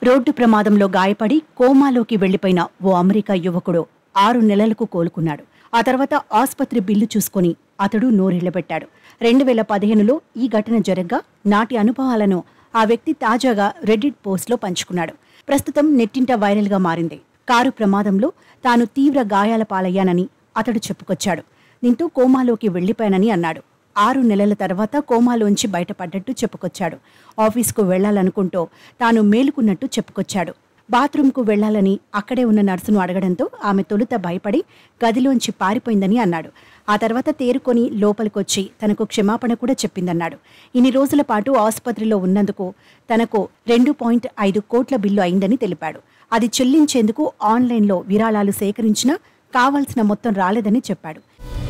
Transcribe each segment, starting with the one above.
road ప్రమాదంలో గాయపడి కోమాలోకి వెళ్లిపోయిన ఓ అమెరికా యువకుడు ఆరు నెలలకు కోలుకున్నాడు ఆ తర్వాత ఆసుపత్రి బిల్లు చూసుకొని అతడు నోరిళ్లబెట్టాడు రెండు వేల పదిహేనులో ఈ ఘటన జరగ్గా నాటి అనుభవాలను ఆ వ్యక్తి తాజాగా రెడ్డిట్ పోస్ట్లో పంచుకున్నాడు ప్రస్తుతం నెట్టింట వైరల్గా మారింది కారు ప్రమాదంలో తాను తీవ్ర గాయాల పాలయ్యానని అతడు చెప్పుకొచ్చాడు దీంతో కోమాలోకి వెళ్లిపోయానని అన్నాడు ఆరు నెలల తర్వాత కోమాలోంచి బయటపడ్డట్టు చెప్పుకొచ్చాడు ఆఫీస్కు వెళ్లాలనుకుంటూ తాను మేలుకున్నట్టు చెప్పుకొచ్చాడు బాత్రూంకు వెళ్లాలని అక్కడే ఉన్న నర్సును అడగడంతో ఆమె తొలుత భయపడి గదిలోంచి పారిపోయిందని అన్నాడు ఆ తర్వాత తేరుకొని లోపలికొచ్చి తనకు క్షమాపణ కూడా చెప్పిందన్నాడు ఇన్ని రోజుల పాటు ఆసుపత్రిలో ఉన్నందుకు తనకు రెండు పాయింట్ ఐదు కోట్ల బిల్లు అయిందని తెలిపాడు అది చెల్లించేందుకు ఆన్లైన్లో విరాళాలు సేకరించినా కావాల్సిన మొత్తం రాలేదని చెప్పాడు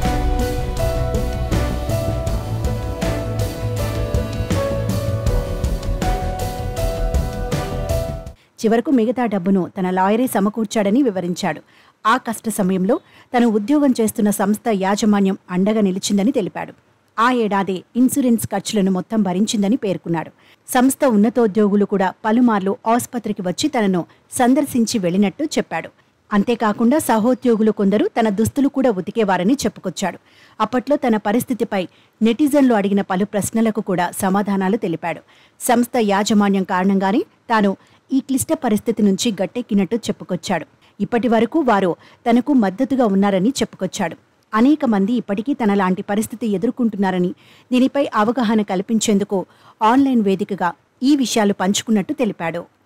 చివరకు మిగతా డబ్బును తన లాయరే సమకూర్చాడని వివరించాడు ఆ కష్ట సమయంలో తను ఉద్యోగం చేస్తున్న సంస్థ యాజమాన్యం అండగా నిలిచిందని తెలిపాడు ఆ ఏడాది ఇన్సూరెన్స్ ఖర్చులను మొత్తం భరించిందని పేర్కొన్నాడు సంస్థ ఉన్నతోద్యోగులు కూడా పలుమార్లు ఆసుపత్రికి వచ్చి తనను సందర్శించి వెళ్ళినట్టు చెప్పాడు అంతేకాకుండా సహోద్యోగులు కొందరు తన దుస్తులు కూడా ఉతికేవారని చెప్పుకొచ్చాడు అప్పట్లో తన పరిస్థితిపై నెటిజన్లు అడిగిన పలు ప్రశ్నలకు కూడా సమాధానాలు తెలిపాడు సంస్థ యాజమాన్యం కారణంగానే తాను ఈ క్లిష్ట పరిస్థితి నుంచి గట్టెక్కినట్టు చెప్పుకొచ్చాడు ఇప్పటి వరకు వారు తనకు మద్దతుగా ఉన్నారని చెప్పుకొచ్చాడు అనేక మంది ఇప్పటికీ తనలాంటి పరిస్థితి ఎదుర్కొంటున్నారని దీనిపై అవగాహన కల్పించేందుకు ఆన్లైన్ వేదికగా ఈ విషయాలు పంచుకున్నట్టు తెలిపాడు